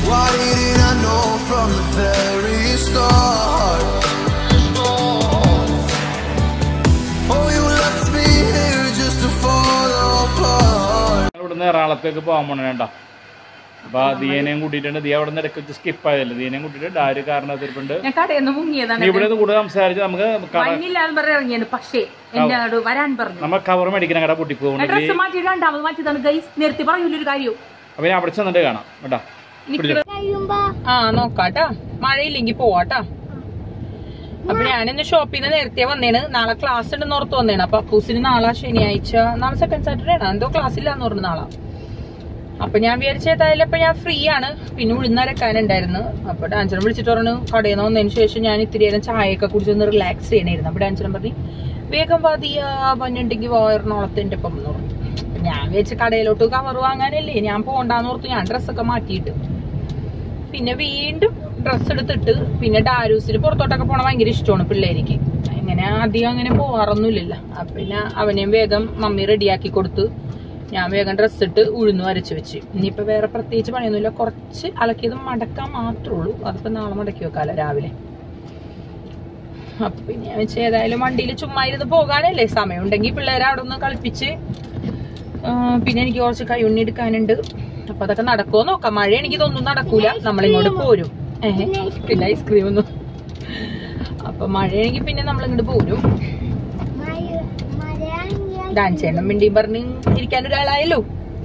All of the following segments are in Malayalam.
Why didn't I know from the very start? Oh, you left me here just to fall apart. ഇവിടുന്ന് എറണാകുളത്തേക്ക് പോകാൻ പോണേണ്ട അപ്പൊ ദിയനെയും കൂട്ടിയിട്ടുണ്ട് ദിയ അവിടെ നിന്ന് ഇടയ്ക്ക് സ്കിപ്പ് ആയതല്ലേ ദിയനെയും കൂട്ടിയിട്ട് ഡാരി കാരണത്തിരിപ്പുണ്ട് ഞാൻ കടയിൽ നിന്ന് മുങ്ങിയതാണ് നീ ഇവിടെ നിന്ന് കൂടുതൽ സംസാരിച്ച് നമുക്ക് കട മഞ്ഞില്ലാന്ന് പറഞ്ഞ് ഇറങ്ങിയത് പക്ഷേ എന്നോട് വരാൻ പറഞ്ഞു നമ്മ കവർ മേടിക്കണ കട പൊട്ടി പോകുന്നുണ്ട് ഡ്രസ് മാറ്റി രണ്ടാമത് മാറ്റിയതാണ് ഗൈസ് നേരത്തെ പറയൂലൊരു കാര്യം അപ്പൊ ഞാൻ അവിടെ ചെന്നിട്ട് കാണാം കേട്ടാ പിടിച്ചോ. ആ നോക്കാട്ടാ മഴയില്ലെങ്കി പോവാട്ടാ അപ്പൊ ഞാനിന്ന് ഷോപ്പിൽ നിന്ന് നേരത്തെ വന്നേണ് നാളെ ക്ലാസ് ഉണ്ടെന്ന് ഓർത്ത് വന്നേണ് അപ്പൊ അപ്പൂസിന് നാളെ ശനിയാഴ്ച നാളെ സെക്കൻഡ് സാറ്റർഡേ ആണ് എന്തോ ക്ലാസ് ഇല്ലാന്ന് പറഞ്ഞു നാളെ അപ്പൊ ഞാൻ വിചാരിച്ച ഏതായാലും ഇപ്പൊ ഞാൻ ഫ്രീ ആണ് പിന്നെ ഉഴുന്നരക്കാനുണ്ടായിരുന്നു അപ്പൊ ഡാൻസറെ വിളിച്ചിട്ട് പറഞ്ഞു കടയിൽ നിന്ന് വന്നതിന് ശേഷം ഞാൻ ഇത്തിരി നേരം ചായയൊക്കെ കുടിച്ചൊന്ന് റിലാക്സ് ചെയ്യണായിരുന്നു അപ്പൊ ഡാൻസറും പറഞ്ഞു വേഗം പതിയ പഞ്ഞുണ്ടെങ്കിൽ വാ എറണാകുളത്തിന്റെ ഒപ്പം എന്ന് പറഞ്ഞു അപ്പൊ ഞാൻ വിചാരിച്ച കടയിലോട്ട് കവർ വാങ്ങാനല്ലേ ഞാൻ പോണ്ടാന്ന് ഓർത്ത് ഞാൻ ഡ്രസ്സൊക്കെ മാറ്റിയിട്ട് പിന്നെ വീണ്ടും ഡ്രസ്സ് എടുത്തിട്ട് പിന്നെ ഡാരൂസിൽ പുറത്തോട്ടൊക്കെ പോണ ഭയങ്കര ഇഷ്ടമാണ് പിള്ളേർക്ക് അങ്ങനെ അധികം അങ്ങനെ പോവാറൊന്നുമില്ലല്ലോ അപ്പൊ പിന്നെ അവനെയും വേഗം മമ്മി റെഡിയാക്കി കൊടുത്ത് ഞാൻ വേഗം ഡ്രസ്സ് ഇട്ട് ഉഴുന്ന് വരച്ച് വെച്ച് ഇനിയിപ്പോ വേറെ പ്രത്യേകിച്ച് പണിയൊന്നുമില്ല കുറച്ച് അലക്കിയത് മടക്കാൻ മാത്രമേ ഉള്ളൂ അതിപ്പോ നാളെ മടക്കി വെക്കാലോ രാവിലെ അപ്പൊ പിന്നെ ഞാൻ വെച്ച് ഏതായാലും വണ്ടിയിൽ ചുമ്മാ ഇരുന്ന് പോകാനല്ലേ സമയം ഉണ്ടെങ്കിൽ പിള്ളേരെ അവിടെ ഒന്ന് കളിപ്പിച്ച് ആ, പിന്നെ എനിക്ക് കുറച്ച് കൈയുണ്ണി എടുക്കാനുണ്ട് അപ്പൊ അതൊക്കെ നടക്കുമോ നോക്കാം മഴ എനിക്ക് ഇതൊന്നും നടക്കൂല നമ്മളിങ്ങോട്ട് പോരും ഏഹ് പിന്നെ ഐസ്ക്രീം ഒന്നും അപ്പൊ മഴയാണെങ്കിൽ പിന്നെ നമ്മളിങ്ങോട്ട് പോരും ഡാൻസ് ചെയ്യണം മിണ്ടിയും പറഞ്ഞ് ഇരിക്കാൻ ഒരാളായല്ലോ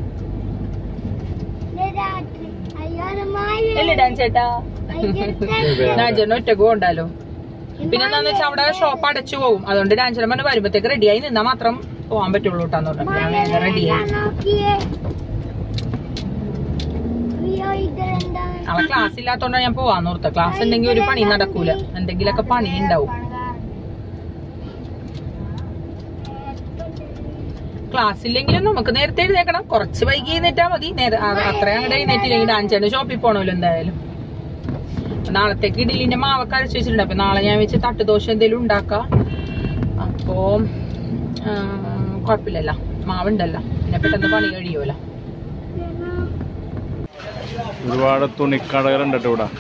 അല്ലേ ഡാൻസ് ചേട്ടാ ഡാൻസേട്ടൻ ഒറ്റക്ക് പോകണ്ടല്ലോ പിന്നെ എന്താന്ന് വെച്ചാൽ അവിടെ ഷോപ്പ് അടച്ചു പോകും അതുകൊണ്ട് ഡാൻസേട്ടൻ പറഞ്ഞ് വരുമ്പത്തേക്ക് റെഡിയായി നിന്നാ മാത്രം പോകാൻ പറ്റുള്ളൂ കേട്ടാന്ന് പറഞ്ഞു ഞാൻ വേഗം റെഡിയായി അവളെ ക്ലാസ് ഇല്ലാത്തോണ്ടാണ് ഞാൻ പോവാന്ന് ഓർത്ത ക്ലാസ് ഉണ്ടെങ്കിൽ ഒരു പണി നടക്കൂല എന്തെങ്കിലുമൊക്കെ പണി ഉണ്ടാവും ക്ലാസ് ഇല്ലെങ്കിലും നമുക്ക് നേരത്തെ എഴുന്നേക്കണം കുറച്ച് വൈകി എഴുന്നേറ്റാ മതി നേരെ അ- അത്രയും അങ്ങോട്ട് എഴുന്നേറ്റില്ലെങ്കിൽ ഡാൻസ് ഷോപ്പിൽ പോണല്ലോ എന്തായാലും അപ്പൊ നാളത്തേക്ക് ഇഡലിന്റെ മാവൊക്കെ അരച്ച് വെച്ചിട്ടുണ്ട് അപ്പൊ നാളെ ഞാൻ വെച്ച് തട്ടുദോശ എന്തെങ്കിലും ഉണ്ടാക്കാം അപ്പോ ആ, കുഴപ്പമില്ലല്ലോ മാവുണ്ടല്ലോ പിന്നെ പെട്ടെന്ന് പണി കഴിയുമല്ലോ ഒരുപാട് തുണിക്കടകളുണ്ട് കേട്ടോ ഇവിടെ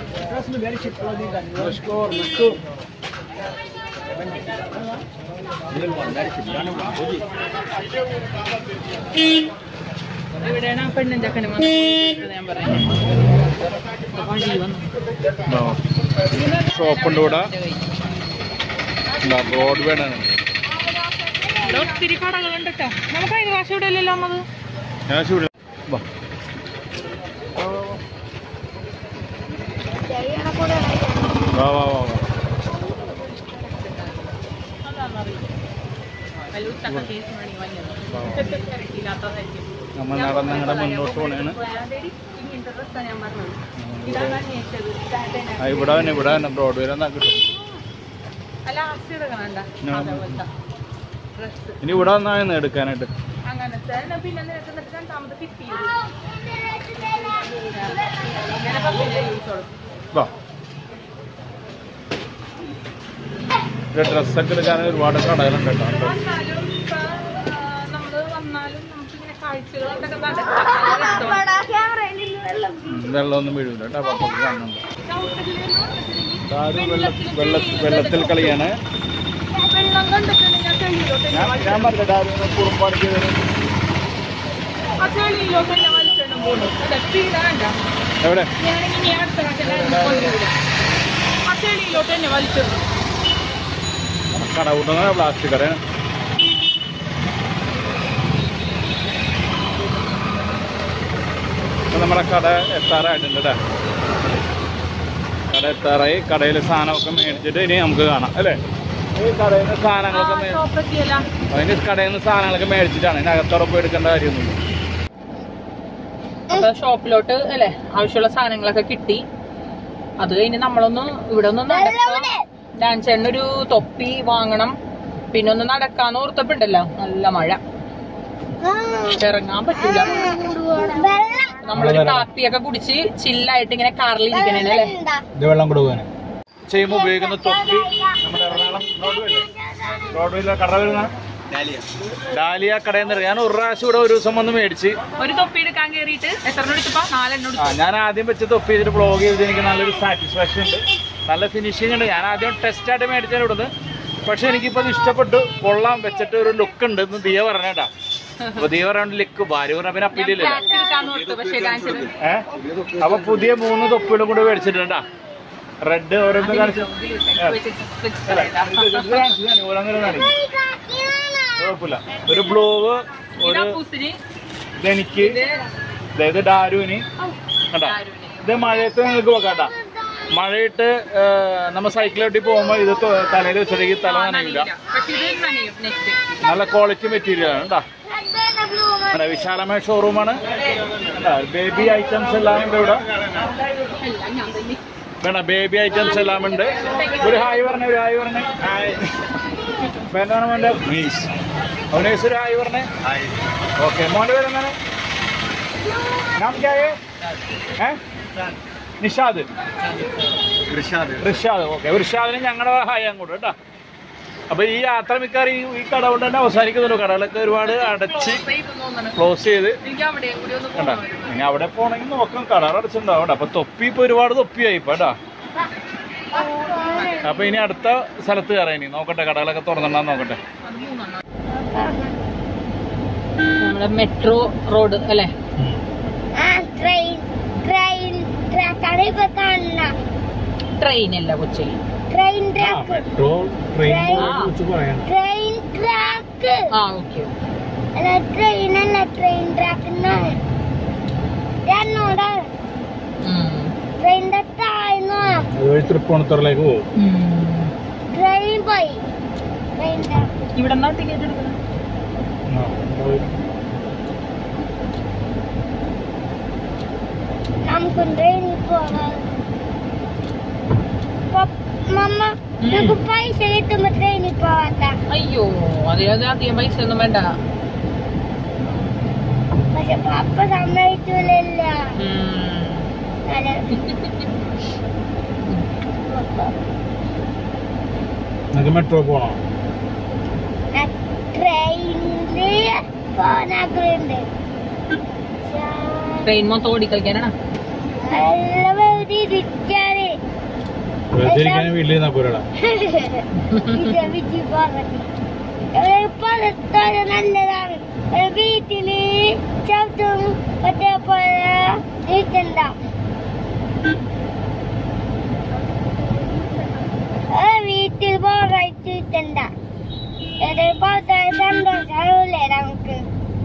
എവിടെയാണ് ആ പെണ്ണിന്റെ അക്കനെ ഞാൻ പറയാം വഴി വന്നു ഷോപ്പുണ്ട് ഇവിടെ ബ്രോഡ് വേണ ഇവിടെ ഒത്തിരി കടകളുണ്ട് കേട്ടോ നമുക്ക് അതിന് കാശ് ഇവിടെ അല്ലല്ലോ അമ്മത് ഞാൻ ചൂട് വാ വാ വാ വാ വാ നമ്മൾ നടന്നങ്ങടെ മുന്നോട്ട് പോണേണ് ആ, ഇവിടെ തന്നെ ഇവിടെ തന്നെ ബ്രോഡ് വരെ എന്നാ കിട്ടും അല്ല ആസ്തി എടുക്കണണ്ട ഞാൻ- അതേപോലത്തെ ഡ്രസ് ഇനി ഇവിടെ വന്നായിരുന്നു എടുക്കാനായിട്ട് അങ്ങനത്തെ എന്നാ പിന്നെ നിനക്ക് എന്നിട്ട് രണ്ടാമത് ഫിറ്റ് ചെയ്തു ഇങ്ങനെ പപ്പിനെ യൂസ് കൊടുക്കും വാ ഇവിടെ ഡ്രസ്സൊക്കെ എടുക്കാൻ ഒരുപാട് കടകളുണ്ട് കേട്ടോ വന്നാലും ഇപ്പൊ നമ്മള് വന്നാലും നമുക്ക് ഇങ്ങനെ കാഴ്ചകൾ കണ്ടൊക്കെ നടക്കാം ഉം, വെള്ളമൊന്നും വീഴൂല കേട്ടോ പപ്പക്ക് കാണുന്നുണ്ട് ഇതാരും വെള്ള വെള്ള വെള്ളത്തിൽ കളിയാണ് വെള്ളം കണ്ടിട്ടുണ്ടെങ്കിൽ ആ ചെളിയിലോട്ട് ഞാൻ ഞാൻ പറഞ്ഞിട്ട് ആരും കുറുമ്പാട് ചെയ്തത് ആ ചെളിയിലോട്ട് തന്നെ വലിച്ചെണ്ണം പോകുന്നു അല്ല സ്പീഡ് വേണ്ട എവിടെ ഞാനെങ്കിൽ ഇനി അടുത്ത പ്രാവശ്യം കൊണ്ടുവരില്ല ആ ചെളിയിലോട്ട് തന്നെ വലിച്ചെണ്ണു കട കൂട്ടുന്ന പ്ലാസ്റ്റിക് കടയാണ് ഇപ്പൊ നമ്മുടെ കട എത്താറായിട്ടുണ്ട് കേട്ടോ കട എത്താറായി കടയിൽ സാധനമൊക്കെ മേടിച്ചിട്ട് ഇനി നമുക്ക് കാണാം അല്ലേ ഈ കടയിൽ നിന്ന് സാധനങ്ങളൊക്കെ മേ- ഷോപ്പെത്തിയല്ല അതിന് കടയിൽ നിന്ന് സാധനങ്ങളൊക്കെ മേടിച്ചിട്ടാണ് ഇതിന് അകത്തുറപ്പ് എടുക്കേണ്ട കാര്യമൊന്നുമില്ല അപ്പൊ ഷോപ്പിലോട്ട് അല്ലെ ആവശ്യമുള്ള സാധനങ്ങളൊക്കെ കിട്ടി അത് കഴിഞ്ഞ് നമ്മളൊന്ന് ഇവിടെ ഒന്ന് നടക്കാം ഡാൻസ് ഒരു തൊപ്പി വാങ്ങണം പിന്നെ ഒന്ന് നടക്കാന്ന് ഓർത്തപ്പോണ്ടല്ലോ നല്ല മഴ ഇറങ്ങാൻ പറ്റൂല നമ്മളൊരു കാപ്പിയൊക്കെ കുടിച്ച് ചില്ലായിട്ട് ഇങ്ങനെ കാറിൽ ഇരിക്കണേ അല്ലേ ഇത് വെള്ളം കൊടുക്കാൻ ചെയ്യുമ്പോൾ ഉപയോഗിക്കുന്ന തൊപ്പി നമ്മുടെ എറണാകുളം ബ്രോഡ്വേ ബ്രോഡ്വേയിലെ കട വരുന്ന ഡാലിയ കടയിൽ നിന്ന് ഞാൻ ഒരു പ്രാവശ്യം ഇവിടെ ഒരു ദിവസം വന്ന് മേടിച്ച് ഒരു തൊപ്പി എടുക്കാൻ കയറിയിട്ട് എത്ര എടുത്തപ്പോ നാലെണ്ണം ആ ഞാൻ ആദ്യം വെച്ച് തൊപ്പി ചെയ്തിട്ട് ബ്ലോഗ് ചെയ്തിട്ട് എനിക്ക് നല്ലൊരു സാറ്റിസ്ഫാക്ഷൻ ഉണ്ട് നല്ല ഫിനിഷിംഗ് ഉണ്ട് ഞാൻ ആദ്യം ടെസ്റ്റ് ആയിട്ട് മേടിച്ചാൽ ഇവിടുന്ന് പക്ഷെ എനിക്കിപ്പോൾ അത് ഇഷ്ടപ്പെട്ടു കൊള്ളാം വെച്ചിട്ട് ഒരു ലുക്ക് ഉണ്ട് എന്ന് ദിയ പറഞ്ഞേട്ടാ അപ്പൊ ദിയ പറഞ്ഞ ലുക്ക് ഭാര്യ പറഞ്ഞ പിന്നെ അപ്പീലില്ല ഫ്ലാറ്റ് എടുക്കാന്ന് ഓർത്തു പക്ഷെ കാണിച്ചത് ഏഹ് അപ്പൊ പുതിയ മൂന്ന് തൊപ്പികളും കൂടെ മേടിച്ചിട്ടുണ്ടാ റെഡ് ഓരോന്ന് കാണിച്ചു അല്ല, ഇത് ഇത് കാണിച്ചു ഞാൻ ഓരോന്നിനും കാണിച്ചു കുഴപ്പമില്ല ഒരു ബ്ലൂവ് ഒരു പൂസിന് ഇതെനിക്ക് അതായത് ഡാരുവിന് കണ്ടാ ഇത് മഴയത്ത് നിങ്ങൾക്ക് നോക്കാട്ടാ മഴയിട്ട് നമ്മ സൈക്കിളോട്ടി പോകുമ്പോൾ ഇത് തൊ- തലയിൽ വെച്ചിട്ട് തല നനയില്ല പക്ഷെ ഇത് നനയും നെക്സ്റ്റ് നല്ല ക്വാളിറ്റി മെറ്റീരിയൽ ആണ് കേട്ടാ കണ്ടാ, വിശാലമായ ഷോറൂമാണ് ബേബി ഐറ്റംസ് എല്ലാം ഉണ്ട് ഇവിടെ വേണ്ട ബേബി ഐറ്റംസ് എല്ലാം ഉണ്ട് ഒരു ഹായ് പറഞ്ഞേ ഒരു ഹായ് പറഞ്ഞേ എന്താണ് മോൻ്റെ അവനേസ് ഒരു ഹായ് പറഞ്ഞേ ഓക്കെ മോൻ്റെ പേര് എന്താണ് നാം ക്യാ ഹേ? ഏ നിഷാദ് റിഷാദ് ഓക്കെ റിഷാദിന് ഞങ്ങളുടെ ഹായ് അങ്ങോട്ട് കേട്ടോ അപ്പൊ ഈ യാത്ര മിക്കാറ് ഈ ഈ കട കൊണ്ട് തന്നെ അവസാനിക്കുന്നുള്ളൂ കടകളൊക്കെ ഒരുപാട് അടച്ച് ക്ലോസ് ചെയ്ത് എനിക്ക് അവിടെയും കൂടി ഒന്ന് കണ്ടാ ഇനി അവിടെ പോണെങ്കിൽ നോക്കാം കടകൾ അടച്ചിട്ടുണ്ടാവും കേട്ടോ അപ്പൊ തൊപ്പി ഇപ്പൊ ഒരുപാട് തൊപ്പിയായി ഇപ്പൊ കേട്ടാ അപ്പൊ ഇനി അടുത്ത സ്ഥലത്ത് കയറാം ഇനി നോക്കട്ടെ കടകളൊക്കെ തുറന്നിട്ടാന്ന് നോക്കട്ടെ നമ്മുടെ മെട്രോ റോഡ് അല്ലേ ട്രെയിൻ ട്രെയിൻ ട്രാക്കാണ് ഇപ്പൊ കാണുന്ന ട്രെയിൻ അല്ല Kochi train track metro train കുറിച്ച് പറയാം ട്രെയിൻ ട്രാക്ക് ആ ഓക്കെ അല്ല ട്രെയിൻ അല്ല ട്രെയിൻ ട്രാക്ക് എന്നാണ് എന്നോട് ട്രെയിനിന്റെ താഴ്ന്ന അതുവഴി തൃപ്പൂണിത്തുറയിലേക്ക് പോകും ട്രെയിൻ പോയി ട്രെയിൻ ട്രാക്ക് ഇവിടെ നിന്നാ ടിക്കറ്റ് എടുക്കുന്നത് നമുക്ക് ട്രെയിനിൽ പോകാം പപ്പ- മമ്മ നമുക്ക് പൈസ കിട്ടുമ്പോ ട്രെയിനിൽ പോവാത്ത അയ്യോ അത് അത് അധികം പൈസ ഒന്നും വേണ്ട പക്ഷെ പപ്പ സമ്മതിച്ചില്ല ഉം. നിങ്ങൾക്ക് മെട്രോ പോകണം ട്രെയിനില് പോകാനാഗ്രഹമുണ്ട് ട്രെയിൻ മൊത്തം ഓടിക്കളിക്കാനാണ് നല്ല വെറുതെ ഇരിക്കാന് വീട്ടിൽ നിന്നാ പോരാടാ ഇത് വിജി പറഞ്ഞു പലത്തോടെ നല്ലതാണ് ഒരു വീട്ടില് ചവിട്ടും മറ്റേ പോലെ നീട്ടണ്ട ഒരു വീട്ടിൽ പോകായിട്ട് നീട്ടണ്ട പുറത്തെ സന്തോഷമില്ലേ നമുക്ക്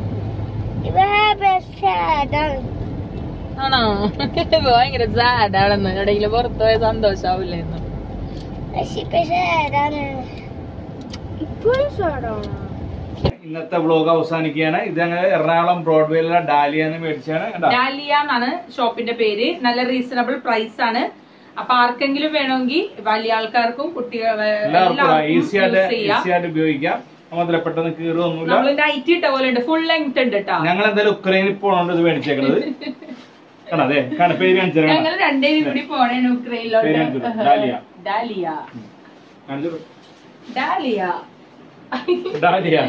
ഇവ ബെസ്റ്റാണ് ആണോ ഭയങ്കര സാഡ് ആണെന്ന് എവിടെയെങ്കിലും പുറത്തു പോയ സന്തോഷാവില്ലെന്ന് പക്ഷെ ബെസ്റ്റാണ് ഇപ്പോഴും സാഡാണ് ഇന്നത്തെ വ്ലോഗ് അവസാനിക്കുകയാണ് ഇത് ഞങ്ങൾ എറണാകുളം ബ്രോഡ്വേയിലുള്ള ഡാലിയെന്ന് മേടിച്ചാണ് കേട്ടോ ഡാലിയ എന്നാണ് ഷോപ്പിന്റെ പേര് നല്ല റീസണബിൾ പ്രൈസ് ആണ് അപ്പൊ ആർക്കെങ്കിലും വേണമെങ്കിൽ വലിയ ആൾക്കാർക്കും കുട്ടികൾ എല്ലാവർക്കും ഈസി ആയിട്ട് യൂസ് ചെയ്യാം ഈസി ആയിട്ട് ഉപയോഗിക്കാം മാത്രമല്ല പെട്ടെന്ന് കീറൊന്നുമില്ല നമ്മള് നൈറ്റ് ഇട്ട പോലെ ഉണ്ട് ഫുൾ ലെങ്ത് ഉണ്ട് കേട്ടോ ഞങ്ങൾ എന്തായാലും ഉക്രൈനിൽ പോണോണ്ട് ഇത് മേടിച്ചേക്കണത് കാണാ അതെ കാണ പേര് കാണിച്ചു തരാം ഞങ്ങൾ രണ്ടേരും കൂടി പോണേണ് പേര് ഉക്രൈനിലോട്ട് കാണിച്ചു ഡാലിയ ഡാലിയ കാണിച്ചു ഡാലിയ ഡാലിയ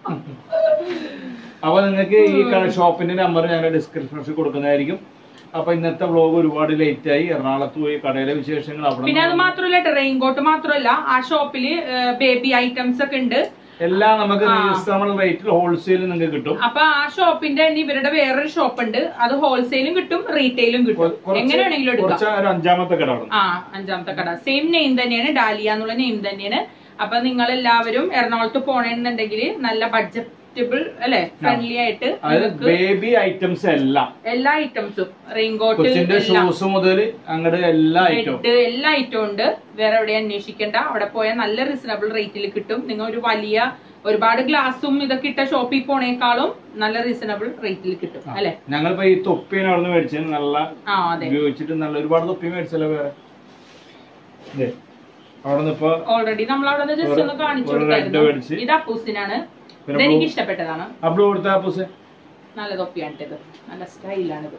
അപ്പൊ നിങ്ങൾക്ക് ഈ ഷോപ്പിന്റെ നമ്പർ ഞങ്ങൾ ഡിസ്ക്രിപ്ഷനിൽ കൊടുക്കുന്നതായിരിക്കും അപ്പൊ ഇന്നത്തെ വ്ലോഗ് ഒരുപാട് ലേറ്റ് ആയി എറണാകുളത്ത് പോയി കടയിലെ വിശേഷങ്ങൾ അവിടെ പിന്നെ അത് മാത്രമല്ല റെയിൻകോട്ട് മാത്രമല്ല ആ ഷോപ്പില് ബേബി ഐറ്റംസ് ഒക്കെ ഉണ്ട് എല്ലാം നമുക്ക് റീസണബിൾ റേറ്റിൽ ഹോൾസെയിൽ നിങ്ങൾക്ക് കിട്ടും അപ്പൊ ആ ഷോപ്പിന്റെ തന്നെ ഇവരുടെ വേറൊരു ഷോപ്പ് ഉണ്ട് അത് ഹോൾസെയിലും കിട്ടും റീറ്റെയിലും കിട്ടും കുറച്ച് എങ്ങനെ വേണമെങ്കിലും എടുക്കാം കുറച്ച് ഒരു അഞ്ചാമത്തെ കട അവിടെ ആ അഞ്ചാമത്തെ കട സെയിം നെയിം തന്നെയാണ് ഡാലിയ എന്നുള്ള നെയിം തന്നെയാണ് അപ്പൊ നിങ്ങൾ എല്ലാവരും എറണാകുളത്ത് പോണെന്നുണ്ടെങ്കിൽ നല്ല ബഡ്ജറ്റബിൾ അല്ലെ ഫ്രണ്ട്ലി ആയിട്ട് അതായത് നിങ്ങൾക്ക് ബേബി ഐറ്റംസ് എല്ലാം എല്ലാ ഐറ്റംസും റെയിൻകോട്ട് കൊച്ചിന്റെ എല്ലാം ഷൂസ് മുതൽ അങ്ങോട്ട് എല്ലാ ഐറ്റവും ബെഡ് എല്ലാ ഐറ്റവും ഉണ്ട് വേറെ എവിടെ അന്വേഷിക്കണ്ട അവിടെ പോയാൽ നല്ല റീസണബിൾ റേറ്റിൽ കിട്ടും നിങ്ങൾ ഒരു വലിയ ഒരുപാട് ഗ്ലാസും ഇതൊക്കെ ഇട്ട ഷോപ്പിൽ പോണേക്കാളും നല്ല റീസണബിൾ റേറ്റിൽ കിട്ടും അല്ലെ ഞങ്ങളിപ്പോ ഈ തൊപ്പിയാണ് അവിടെ നിന്ന് മേടിച്ചത് നല്ല ആ അതെ ഉപയോഗിച്ചിട്ട് നല്ല ഒരുപാട് തൊപ്പി മേടിച്ചല്ലോ വേറെ ദേ, അവിടെ നിന്ന് ഇപ്പൊ ഓൾറെഡി നമ്മൾ അവിടെ നിന്ന് ജസ്റ്റ് ഒന്ന് കാണിച്ചു ഒരു red കൊടുത്തായിരുന്നു മേടിച്ച്. ഇത് അപ്പൂസിനാണ് പിന്നെ ഇതെനിക്ക് blue- ഇഷ്ടപ്പെട്ടതാണ് അബ്ലു കൊടുത്ത ആപ്പൂസ് നല്ല തൊപ്പിയാണ് ഇത് നല്ല സ്റ്റൈലാണിത്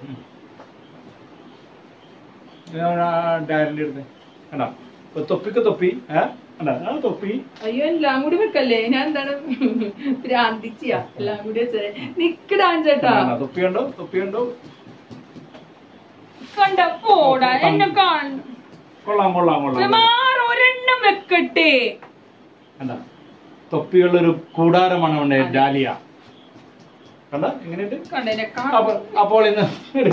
ഡയറിന്റെ അടുത്ത് കണ്ടോ ഇപ്പൊ തൊപ്പിക്ക് തൊപ്പി ഏഹ് കണ്ടാ ആ തൊപ്പി അയ്യോ എല്ലാം കൂടി വെക്കല്ലേ ഞാൻ എന്താണ് ഭ്രാന്തിച്ചിയാ എല്ലാം കൂടി വെച്ചേ നിക്കടാൻ ചേട്ടാ കണ്ടാ, തൊപ്പിയുണ്ടോ തൊപ്പിയുണ്ടോ കണ്ട പോടാ എന്നെ കാണും കൊള്ളാം കൊള്ളാം കൊള്ളാം മാറ് ഒരെണ്ണം വെക്കട്ടെ കണ്ട തൊപ്പിയുള്ളൊരു കൂടാരമാണ് ഉണ്ട് ഡാലിയ കണ്ട എങ്ങനെയുണ്ട് കണ്ടെന്നെ അപ്പൊ അപ്പോൾ ഇന്ന്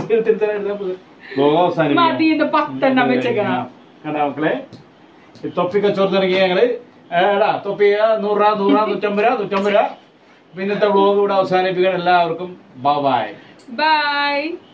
ലോകം അവസാനിപ്പിക്കാം. മതി ഇന്ന് പത്തെണ്ണം വെച്ചേക്കണ കണ്ട മക്കളെ ഈ തൊപ്പി കച്ചവടം തുടങ്ങിയ ഞങ്ങള് ഏടാ തൊപ്പി ആ, നൂറ് രൂപ നൂറ് രൂപ നൂറ്റമ്പത് രൂപ നൂറ്റമ്പത് രൂപ അപ്പൊ ഇന്നത്തെ വ്ലോഗ് ഇവിടെ അവസാനിപ്പിക്കാൻ എല്ലാവർക്കും ബൈ ബൈ